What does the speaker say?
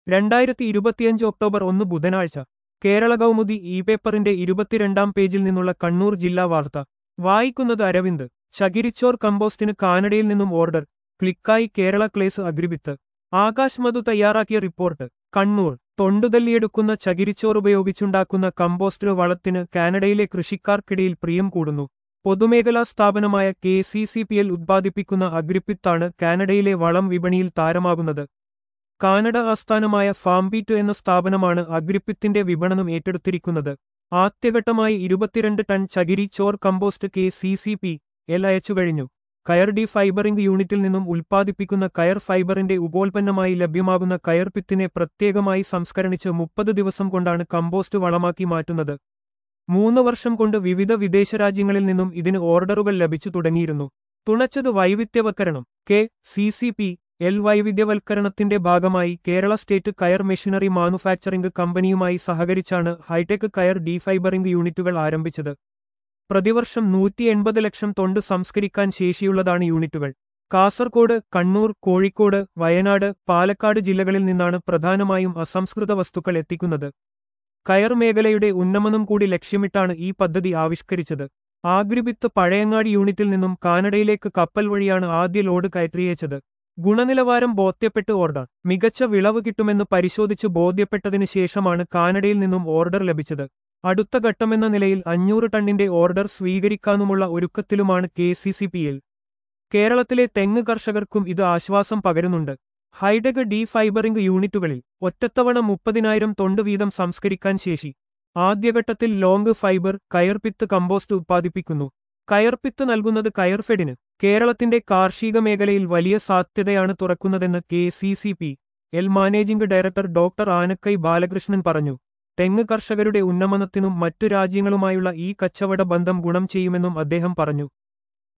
രണ്ടായിരത്തി ഇരുപത്തിയഞ്ച് ഒക്ടോബർ ഒന്ന് ബുധനാഴ്ച കേരള കൗമുദി ഇ പേപ്പറിന്റെ ഇരുപത്തിരണ്ടാം പേജിൽ നിന്നുള്ള കണ്ണൂർ ജില്ലാ വാർത്ത വായിക്കുന്നത് അരവിന്ദ് ചകിരിച്ചോർ കമ്പോസ്റ്റിന് കാനഡയിൽ നിന്നും ഓർഡർ ക്ലിക്കായി കേരള ക്ലേസ് അഗ്രിബിത്ത് ആകാശ് മധു തയ്യാറാക്കിയ റിപ്പോർട്ട് കണ്ണൂർ തൊണ്ടുതല്ലിയെടുക്കുന്ന ചകിരിച്ചോർ ഉപയോഗിച്ചുണ്ടാക്കുന്ന കമ്പോസ്റ്റ് വളത്തിന് കാനഡയിലെ കൃഷിക്കാർക്കിടയിൽ പ്രിയം കൂടുന്നു പൊതുമേഖലാ സ്ഥാപനമായ K C C P L ഉത്പാദിപ്പിക്കുന്ന അഗ്രിപ്പിത്താണ് കാനഡയിലെ വളം വിപണിയിൽ താരമാകുന്നത് കാനഡ ആസ്ഥാനമായ ഫാംബീറ്റ് എന്ന സ്ഥാപനമാണ് അഗ്രിപ്പിത്തിന്റെ വിപണനം ഏറ്റെടുത്തിരിക്കുന്നത് ആദ്യഘട്ടമായി ഇരുപത്തിരണ്ട് ടൺ ചകിരി ചോർ compost K C C P L അയച്ചു കഴിഞ്ഞു കയർ ഡി ഫൈബറിംഗ് യൂണിറ്റിൽ നിന്നും ഉൽപ്പാദിപ്പിക്കുന്ന കയർ ഫൈബറിന്റെ ഉപോൽപ്പന്നമായി ലഭ്യമാകുന്ന കയർപിത്തിനെ പ്രത്യേകമായി സംസ്കരണിച്ച് മുപ്പത് ദിവസം കൊണ്ടാണ് കമ്പോസ്റ്റ് വളമാക്കി മാറ്റുന്നത് മൂന്ന് വർഷം കൊണ്ട് വിവിധ വിദേശ രാജ്യങ്ങളിൽ നിന്നും ഇതിന് ഓർഡറുകൾ ലഭിച്ചു തുടങ്ങിയിരുന്നു തുണച്ചത് വൈവിധ്യവൽക്കരണം K C C P L വൈവിധ്യവൽക്കരണത്തിന്റെ ഭാഗമായി കേരള സ്റ്റേറ്റ് കയർ മെഷീനറി മാനുഫാക്ചറിംഗ് കമ്പനിയുമായി സഹകരിച്ചാണ് ഹൈടെക് കയർ ഡീഫൈബറിംഗ് യൂണിറ്റുകൾ ആരംഭിച്ചത് പ്രതിവർഷം നൂറ്റി എൺപത് ലക്ഷം തൊണ്ട് സംസ്കരിക്കാൻ ശേഷിയുള്ളതാണ് യൂണിറ്റുകൾ കാസർകോട് കണ്ണൂർ കോഴിക്കോട് വയനാട് പാലക്കാട് ജില്ലകളിൽ നിന്നാണ് പ്രധാനമായും അസംസ്കൃത വസ്തുക്കൾ എത്തിക്കുന്നത് കയർ മേഖലയുടെ ഉന്നമനം കൂടി ലക്ഷ്യമിട്ടാണ് ഈ പദ്ധതി ആവിഷ്കരിച്ചത് ആഗ്രിബിത്ത് പഴയങ്ങാടി യൂണിറ്റിൽ നിന്നും കാനഡയിലേക്ക് കപ്പൽ വഴിയാണ് ആദ്യ ലോഡ് കയറ്റിയച്ചത് ഗുണനിലവാരം ബോധ്യപ്പെട്ട് ഓർഡർ മികച്ച വിളവ് കിട്ടുമെന്ന് പരിശോധിച്ച് ബോധ്യപ്പെട്ടതിനു ശേഷമാണ് കാനഡയിൽ നിന്നും ഓർഡർ ലഭിച്ചത് അടുത്ത ഘട്ടമെന്ന നിലയിൽ അഞ്ഞൂറ് ടണ്ണിന്റെ ഓർഡർ സ്വീകരിക്കാനുമുള്ള ഒരുക്കത്തിലുമാണ് K C C P L കേരളത്തിലെ തെങ്ങ് കർഷകർക്കും ഇത് ആശ്വാസം പകരുന്നുണ്ട് ഹൈടെക് ഡീ ഫൈബറിംഗ് യൂണിറ്റുകളിൽ ഒറ്റത്തവണ മുപ്പതിനായിരം തൊണ്ട് വീതം സംസ്കരിക്കാൻ ശേഷി ആദ്യഘട്ടത്തിൽ ലോങ് ഫൈബർ കയർപിത്ത് കമ്പോസ്റ്റ് ഉത്പാദിപ്പിക്കുന്നു കയർപിത്ത് നൽകുന്നത് കയർഫെഡിന് കേരളത്തിന്റെ കാർഷിക മേഖലയിൽ വലിയ സാധ്യതയാണ് തുറക്കുന്നതെന്ന് K C C P L managing director doctor Anakkai Balakrishnan പറഞ്ഞു തെങ്ങ് കർഷകരുടെ ഉന്നമനത്തിനും മറ്റു രാജ്യങ്ങളുമായുള്ള ഈ കച്ചവട ബന്ധം ഗുണം ചെയ്യുമെന്നും അദ്ദേഹം പറഞ്ഞു